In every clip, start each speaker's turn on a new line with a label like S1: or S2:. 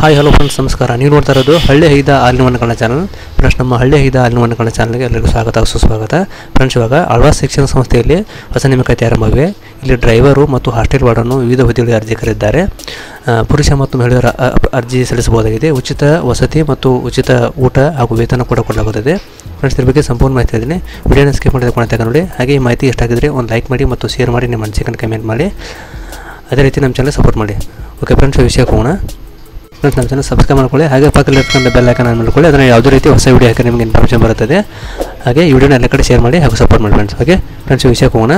S1: hi hello friends ನಮಸ್ಕಾರ ನೀವು ನೋಡ್ತಾ ಇರೋದು ಹಳ್ಳಿ ಹೈದ ಹಾಲಿನ ಕನ್ನಡ ಚಾನಲ್ ಫ್ರೆಂಡ್ಸ್ ನಮ್ಮ ಹಳ್ಳಿ ಹೈದ ಹಾಲಿನ ಕನ್ನಡ ಚಾನಲ್ಗೆ ಎಲ್ಲರಿಗೂ ಸ್ವಾಗತ ಸುಸ್ವಾಗತ ಫ್ರೆಂಡ್ಸ್ ಇವಾಗ ಆಳ್ವಾಸ್ ಶಿಕ್ಷಣ ಸಂಸ್ಥೆಯಲ್ಲಿ ಹೊಸ ನೇಮಕಾತಿ ಆರಂಭವಿವೆ ಇಲ್ಲಿ ಡ್ರೈವರು ಮತ್ತು ಹಾಸ್ಟೆಲ್ ವಾರ್ಡನ್ನು ವಿವಿಧ ಹುದ್ದೆಗಳಿಗೆ ಅರ್ಜಿ ಕರೆದಿದ್ದಾರೆ ಆ, ಪುರುಷ ಮತ್ತು ಮಹಿಳೆಯರ ಅ- ಅ- ಅರ್ಜಿ ಸಲ್ಲಿಸಬಹುದಾಗಿದೆ ಉಚಿತ ವಸತಿ ಮತ್ತು ಉಚಿತ ಊಟ ಹಾಗೂ ವೇತನ ಕೂಡ ಕೊಡಲಾಗುತ್ತದೆ ಫ್ರೆಂಡ್ಸ್ ಇದ್ರ ಬಗ್ಗೆ ಸಂಪೂರ್ಣ ಮಾಹಿತಿ ಇದ್ದೀನಿ ವಿಡಿಯೋನ ಸ್ಕಿಪ್ ಮಾಡಿದ ಕೊನೆ ತಗೊಂಡು ನೋಡಿ ಹಾಗೆ ಈ ಮಾಹಿತಿ ಇಷ್ಟಾಗಿದ್ದರೆ ಒಂದು ಲೈಕ್ ಮಾಡಿ ಮತ್ತು ಶೇರ್ ಮಾಡಿ ನಿಮ್ಮ ಅನಿಸಿಕೆಯನ್ನು ಕಮೆಂಟ್ ಮಾಡಿ ಅದೇ ರೀತಿ ನಮ್ಮ ಚಾನಲ್ ಸಪೋರ್ಟ್ ಮಾಡಿ ಓಕೆ ಫ್ರೆಂಡ್ಸ್ ವಿಷಯಕ್ಕೆ ಹೋಗೋಣ ಫ್ರೆಂಡ್ಸ್ ನಮ್ಮ ಚಾನಲ್ ಸಬ್ಸ್ಕ್ರೈಬ್ ಮಾಡ್ಕೊಳ್ಳಿ ಹಾಗೆ ಪಕ್ಕದಲ್ಲಿ ಇರ್ತಕ್ಕಂಥ ಬೆಲ್ ಐಕನ್ ಆನ್ ಮಾಡ್ಕೊಳ್ಳಿ ಅದನ್ನು ಯಾವುದೇ ರೀತಿ ಹೊಸ ವೀಡಿಯೋ ಹಾಕಿ ನಿಮಗೆ ಇನ್ಫಾರ್ಮೇಷನ್ ಬರುತ್ತದೆ ಹಾಗೆ ಈ ವಿಡಿಯೋನ ಎಲ್ಲ ಕಡೆ ಶೇರ್ ಮಾಡಿ ಹಾಗೂ ಸಪೋರ್ಟ್ ಮಾಡಿ ಫ್ರೆಂಡ್ಸ್ ಓಕೆ ಫ್ರೆಂಡ್ಸ್ ವಿಷಯಕ್ಕೆ ಹೋಗೋಣ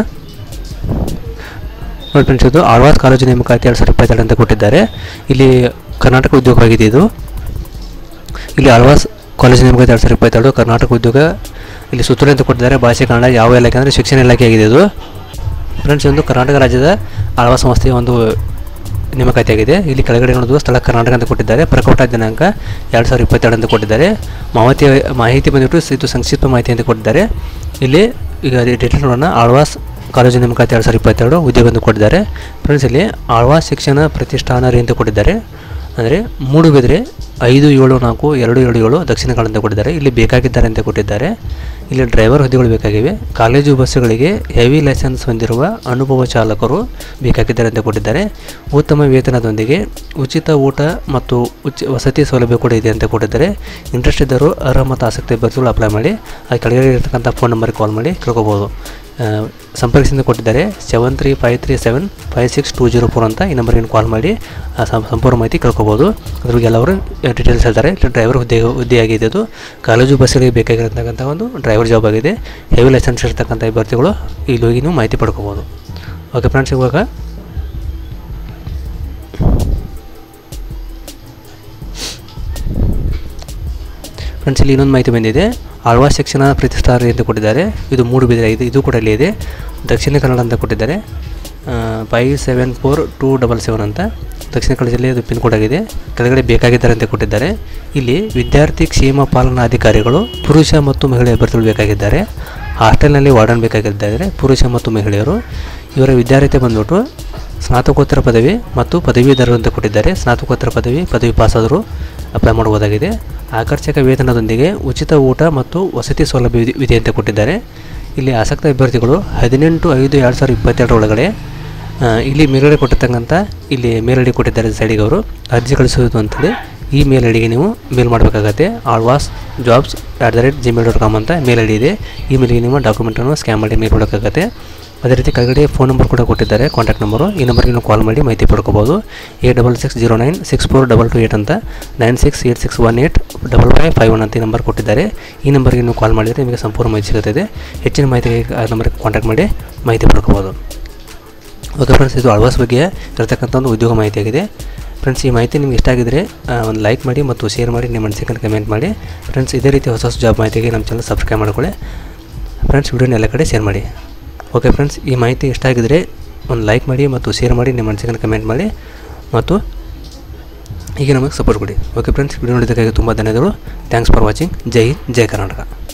S1: ನೋಡಿ ಫ್ರೆಂಡ್ಸ್ ಇದು ಆಳ್ವಾಸ್ ಕಾಲೇಜು ನೇಮಕಾತಿ ಎರಡು ಸಾವಿರದ ಇಪ್ಪತ್ತೆರಡು ಅಂತ ಕೊಟ್ಟಿದ್ದಾರೆ ಇಲ್ಲಿ ಕರ್ನಾಟಕ ಉದ್ಯೋಗವಾಗಿದೆ ಇದು ಇಲ್ಲಿ ಆಳ್ವಾಸ್ ಕಾಲೇಜು ನೇಮಕಾತಿ ಎರಡು ಸಾವಿರದ ಇಪ್ಪತ್ತೆರಡು ಕರ್ನಾಟಕ ಉದ್ಯೋಗ ಇಲ್ಲಿ ಸುತ್ತೋಲೆ ಅಂತ ಕೊಟ್ಟಿದ್ದಾರೆ ಭಾಷೆ ಕನ್ನಡ ಯಾವ ಇಲಾಖೆ ಅಂದರೆ ಶಿಕ್ಷಣ ಇಲಾಖೆ ಆಗಿದೆ ಇದು ಫ್ರೆಂಡ್ಸ್ ಒಂದು ಕರ್ನಾಟಕ ರಾಜ್ಯದ ಆಳ್ವಾಸ್ ಸಂಸ್ಥೆಯ ಒಂದು ನೇಮಕಾತಿಯಾಗಿದೆ ಇಲ್ಲಿ ಕೆಳಗಡೆ ನೋಡೋದು ಸ್ಥಳ ಕರ್ನಾಟಕ ಅಂತ ಕೊಟ್ಟಿದ್ದಾರೆ ಪ್ರಕಟ ದಿನಾಂಕ ಎರಡು ಸಾವಿರದ ಇಪ್ಪತ್ತೆರಡು ಅಂತ ಕೊಟ್ಟಿದ್ದಾರೆ ಮಾಹಿತಿ ಮಾಹಿತಿ ಬಂದ್ಬಿಟ್ಟು ಇದು ಸಂಕ್ಷಿಪ್ತ ಮಾಹಿತಿ ಅಂತ ಕೊಟ್ಟಿದ್ದಾರೆ ಇಲ್ಲಿ ಈಗ ಡೀಟೇಲ್ ನೋಡೋಣ ಆಳ್ವಾಸ್ ಕಾಲೇಜು ನೇಮಕಾತಿ ಎರಡು ಸಾವಿರದ ಇಪ್ಪತ್ತೆರಡು ಉದ್ಯೋಗ ಅಂತ ಕೊಟ್ಟಿದ್ದಾರೆ ಫ್ರೆಂಡ್ಸ್ ಇಲ್ಲಿ ಆಳ್ವಾಸ್ ಶಿಕ್ಷಣ ಪ್ರತಿಷ್ಠಾನ ರೀ ಅಂತ ಕೊಟ್ಟಿದ್ದಾರೆ ಅಂದರೆ ಮೂಡುಬಿದ್ರೆ ಐದು ಏಳು ನಾಲ್ಕು ಎರಡು ಏಳು ಏಳು ದಕ್ಷಿಣ ಕನ್ನಡ ಅಂತ ಕೊಟ್ಟಿದ್ದಾರೆ ಇಲ್ಲಿ ಬೇಕಾಗಿದ್ದಾರೆ ಅಂತ ಕೊಟ್ಟಿದ್ದಾರೆ ಇಲ್ಲಿ ಡ್ರೈವರ್ ಹುದ್ದೆಗಳು ಬೇಕಾಗಿವೆ ಕಾಲೇಜು ಬಸ್ಸುಗಳಿಗೆ ಹೆವಿ ಲೈಸೆನ್ಸ್ ಹೊಂದಿರುವ ಅನುಭವ ಚಾಲಕರು ಬೇಕಾಗಿದ್ದಾರೆ ಅಂತ ಕೊಟ್ಟಿದ್ದಾರೆ ಉತ್ತಮ ವೇತನದೊಂದಿಗೆ ಉಚಿತ ಊಟ ಮತ್ತು ಉಚ ವಸತಿ ಸೌಲಭ್ಯ ಕೂಡ ಇದೆ ಅಂತ ಕೊಟ್ಟಿದ್ದಾರೆ ಇಂಟ್ರೆಸ್ಟ್ ಇದ್ದರು ಅರ್ಹ ಮತ್ತು ಆಸಕ್ತಿ ಅಭ್ಯರ್ಥಿಗಳು ಅಪ್ಲೈ ಮಾಡಿ ಆ ಕೆಳಗಡೆ ಇರತಕ್ಕಂಥ ಫೋನ್ ನಂಬರ್ಗೆ ಕಾಲ್ ಮಾಡಿ ಕೇಳ್ಕೊಬೋದು ಆ, ಸಂಪರ್ಕಿಸಿಂದ ಕೊಟ್ಟಿದ್ದಾರೆ seven three five three seven five six two zero four ಅಂತ ಈ ನಂಬರ್ಗೆ ಕಾಲ್ ಮಾಡಿ ಆ ಸಂ- ಸಂಪೂರ್ಣ ಮಾಹಿತಿ ಕೇಳ್ಕೊಬೋದು ಅದ್ರ ಬಗ್ಗೆ ಎಲ್ಲವರು ಡೀಟೇಲ್ಸ್ ಹೇಳ್ತಾರೆ ಇಲ್ಲಿ ಡ್ರೈವರ್ ಹುದ್ದೆ ಹುದ್ದೆಯಾಗಿದೆ ಇದು ಕಾಲೇಜು ಬಸ್ಗಳಿಗೆ ಬೇಕಾಗಿರತಕ್ಕಂಥ ಒಂದು ಡ್ರೈವರ್ ಜಾಬ್ ಆಗಿದೆ ಹೆವಿ ಲೈಸೆನ್ಸ್ ಇರ್ತಕ್ಕಂಥ ಅಭ್ಯರ್ಥಿಗಳು ಇಲ್ಲಿ ಹೋಗಿ ನೀವು ಮಾಹಿತಿ ಪಡ್ಕೋಬೋದು ಓಕೆ ಫ್ರೆಂಡ್ಸ್ ಇವಾಗ ಫ್ರೆಂಡ್ಸ್ ಇಲ್ಲಿ ಇನ್ನೊಂದು ಮಾಹಿತಿ ಬಂದಿದೆ ಆಳ್ವಾಸ್ ಶಿಕ್ಷಣ ಪ್ರತಿಷ್ಠಾನ ಅಂತ ಕೊಟ್ಟಿದ್ದಾರೆ ಇದು ಮೂಡುಬಿದಿರೆ ಇದು ಇದು ಕೂಡ ಇಲ್ಲಿ ಇದೆ ದಕ್ಷಿಣ ಕನ್ನಡ ಅಂತ ಕೊಟ್ಟಿದ್ದಾರೆ five seven four two double seven ಅಂತ ದಕ್ಷಿಣ ಕನ್ನಡ ಜಿಲ್ಲೆ ಇದು ಪಿನ್ ಕೋಡ್ ಆಗಿದೆ ಕೆಳಗಡೆ ಬೇಕಾಗಿದ್ದಾರೆ ಅಂತ ಕೊಟ್ಟಿದ್ದಾರೆ ಇಲ್ಲಿ ವಿದ್ಯಾರ್ಥಿ ಕ್ಷೇಮ ಪಾಲನಾಧಿಕಾರಿಗಳು ಪುರುಷ ಮತ್ತು ಮಹಿಳೆ ಅಭ್ಯರ್ಥಿಗಳು ಬೇಕಾಗಿದ್ದಾರೆ ಹಾಸ್ಟೆಲ್ನಲ್ಲಿ ವಾರ್ಡನ್ ಬೇಕಾಗಿದ್ದಾರೆ ಪುರುಷ ಮತ್ತು ಮಹಿಳೆಯರು ಇವರ ವಿದ್ಯಾರ್ಥಿ ಬಂದ್ಬಿಟ್ಟು ಸ್ನಾತಕೋತ್ತರ ಪದವಿ ಮತ್ತು ಪದವೀಧರರು ಅಂತ ಕೊಟ್ಟಿದ್ದಾರೆ ಸ್ನಾತಕೋತ್ತರ ಪದವಿ ಪದವಿ ಪಾಸಾದರೂ ಅಪ್ಲೈ ಮಾಡಬಹುದಾಗಿದೆ ಆಕರ್ಷಕ ವೇತನದೊಂದಿಗೆ ಉಚಿತ ಊಟ ಮತ್ತು ವಸತಿ ಸೌಲಭ್ಯ ಇದೆ- ಇದೆ ಅಂತ ಕೊಟ್ಟಿದ್ದಾರೆ ಇಲ್ಲಿ ಆಸಕ್ತ ಅಭ್ಯರ್ಥಿಗಳು ಹದಿನೆಂಟು ಐದು ಎರಡು ಸಾವಿರದ ಇಪ್ಪತ್ತೆರಡರ ಒಳಗಡೆ ಆ, ಇಲ್ಲಿ ಮೇಲ್ಗಡೆ ಕೊಟ್ಟಿರ್ತಕ್ಕಂಥ ಇಲ್ಲಿ ಮೇಲ್ ಐ ಡಿ ಕೊಟ್ಟಿದ್ದಾರೆ ಸೈಡಿಗೆ ಅವರು ಅರ್ಜಿ ಕಳಿಸೋದು ಅಂತೇಳಿ ಈ ಮೇಲ್ ಐ ಡಿಗೆ ನೀವು ಮೇಲ್ ಮಾಡಬೇಕಾಗತ್ತೆ Alvas jobs at the rate Gmail dot com ಅಂತ ಮೇಲ್ ಐ ಡಿ ಇದೆ ಈ ಮೇಲಿಗೆ ನಿಮ್ಮ ಡಾಕ್ಯುಮೆಂಟನ್ನು ಸ್ಕ್ಯಾನ್ ಮಾಡಿ ಮೇಲ್ ಮಾಡಬೇಕಾಗತ್ತೆ ಅದೇ ರೀತಿ ಕೆಳಗಡೆ ಫೋನ್ ನಂಬರ್ ಕೂಡ ಕೊಟ್ಟಿದ್ದಾರೆ ಕಾಂಟ್ಯಾಕ್ಟ್ ನಂಬರು ಈ ನಂಬರ್ಗೆ ನೀವು ಕಾಲ್ ಮಾಡಿ ಮಾಹಿತಿ ಪಡ್ಕೋಬೋದು eight double six zero nine six four double two eight ಅಂತ nine six eight six one eight double five five one ಅಂತ ಈ ನಂಬರ್ ಕೊಟ್ಟಿದ್ದಾರೆ ಈ ನಂಬರ್ಗೆ ನೀವು ಕಾಲ್ ಮಾಡಿದರೆ ನಿಮಗೆ ಸಂಪೂರ್ಣ ಮಾಹಿತಿ ಸಿಗುತ್ತದೆ ಹೆಚ್ಚಿನ ಮಾಹಿತಿಗೆ ಆ ನಂಬರ್ಗೆ ಕಾಂಟ್ಯಾಕ್ಟ್ ಮಾಡಿ ಮಾಹಿತಿ ಪಡ್ಕೋಬೋದು ಓಕೆ ಫ್ರೆಂಡ್ಸ್ ಇದು ಆಳ್ವಾಸ್ ಬಗ್ಗೆ ಇರತಕ್ಕಂಥ ಒಂದು ಉದ್ಯೋಗ ಮಾಹಿತಿಯಾಗಿದೆ ಫ್ರೆಂಡ್ಸ್ ಈ ಮಾಹಿತಿ ನಿಮ್ಗೆ ಇಷ್ಟ ಆಗಿದ್ರೆ ಒಂದು ಲೈಕ್ ಮಾಡಿ ಮತ್ತು ಶೇರ್ ಮಾಡಿ ನಿಮ್ಮ ಅನಿಸಿಕೆಯನ್ನು ಕಮೆಂಟ್ ಮಾಡಿ ಫ್ರೆಂಡ್ಸ್ ಇದೇ ರೀತಿ ಹೊಸ ಹೊಸ ಜಾಬ್ ಮಾಹಿತಿಗೆ ನಮ್ಮ ಚಾನಲ್ ಸಬ್ಸ್ಕ್ರೈಬ್ ಮಾಡ್ಕೊಳ್ಳಿ ಫ್ರೆಂಡ್ಸ್ ವಿಡಿಯೋನ ಎಲ್ಲ ಕಡೆ ಶೇರ್ ಮಾಡಿ ಓಕೆ ಫ್ರೆಂಡ್ಸ್ ಈ ಮಾಹಿತಿ ಇಷ್ಟ ಆಗಿದ್ರೆ ಒಂದು ಲೈಕ್ ಮಾಡಿ ಮತ್ತು ಶೇರ್ ಮಾಡಿ ನಿಮ್ಮ ಅನಿಸಿಕೆಯನ್ನು ಕಮೆಂಟ್ ಮಾಡಿ ಮತ್ತು ಹೀಗೆ ನಮಗೆ ಸಪೋರ್ಟ್ ಕೊಡಿ ಓಕೆ ಫ್ರೆಂಡ್ಸ್ ವಿಡಿಯೋ ನೋಡಿದ್ದಕ್ಕಾಗಿ ತುಂಬ ಧನ್ಯವಾದಗಳು ಥ್ಯಾಂಕ್ಸ್ ಫಾರ್ ವಾಚಿಂಗ್ ಜೈ ಹಿಂದ್ ಜೈ ಕರ್ನಾಟಕ